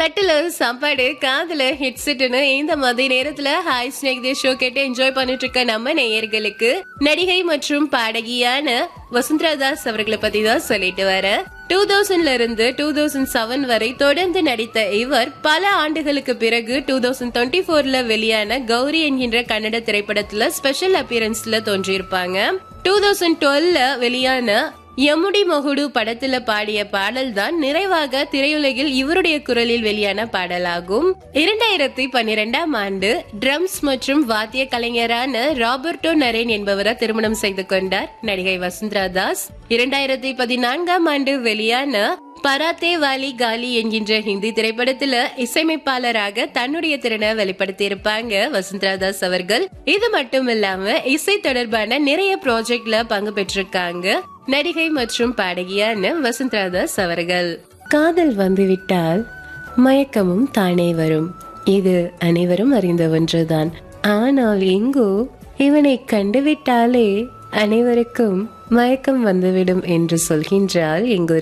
கட்டுல சாப்பாடு காதுல ஹெட்செட்னு இந்த மாதிரி நேரத்துல ஹாய் ஸ்னேக் தே ஷோ கேட்டு என்ஜாய் பண்ணிட்டு இருக்க நம்ம நேயர்களுக்கு நடிகை மற்றும் பாடகியான வசுந்தரா தாஸ் அவர்களை பத்தி தான் சொல்லிட்டு வர டூ தௌசண்ட்ல இருந்து டூ தௌசண்ட் செவன் வரை தொடர்ந்து நடித்த இவர் பல ஆண்டுகளுக்கு பிறகு டூ தௌசண்ட் டுவெண்ட்டி போர்ல வெளியான கௌரி என்கின்ற கன்னட திரைப்படத்துல ஸ்பெஷல் அப்பியரன்ஸ்ல தோன்றியிருப்பாங்க டூ தௌசண்ட் டுவெல்ல வெளியான யமுடி மகுடு படத்துல பாடிய பாடல் தான் நிறைவாக திரையுலகில் இவருடைய குரலில் வெளியான பாடலாகும் இரண்டாயிரத்தி பன்னிரெண்டாம் ஆண்டு ட்ரம்ஸ் மற்றும் வாத்திய கலைஞரான ராபர்டோ நரேன் என்பவரை திருமணம் செய்து கொண்டார் நடிகை வசுந்தரா தாஸ் இரண்டாயிரத்தி பதினான்காம் ஆண்டு வெளியான பராத்தே வாலி காலி என்கின்ற ஹிந்தி திரைப்படத்துல இசையமைப்பாளராக தன்னுடைய திறனை வெளிப்படுத்தியிருப்பாங்க வசுந்தரா தாஸ் அவர்கள் இது மட்டும் இல்லாம இசை தொடர்பான நிறைய ப்ராஜெக்ட்ல பங்கு பெற்றிருக்காங்க நடிகை மற்றும் பாடகியான வசுந்தரா தாஸ் அவர்கள் காதல் வந்துவிட்டால் மயக்கமும் தானே வரும் இது அனைவரும் அறிந்த ஒன்றுதான் ஆனால் எங்கோ இவனை கண்டுவிட்டாலே அனைவருக்கும் மயக்கம் வந்துவிடும் என்று சொல்கின்றாள் எங்கொரு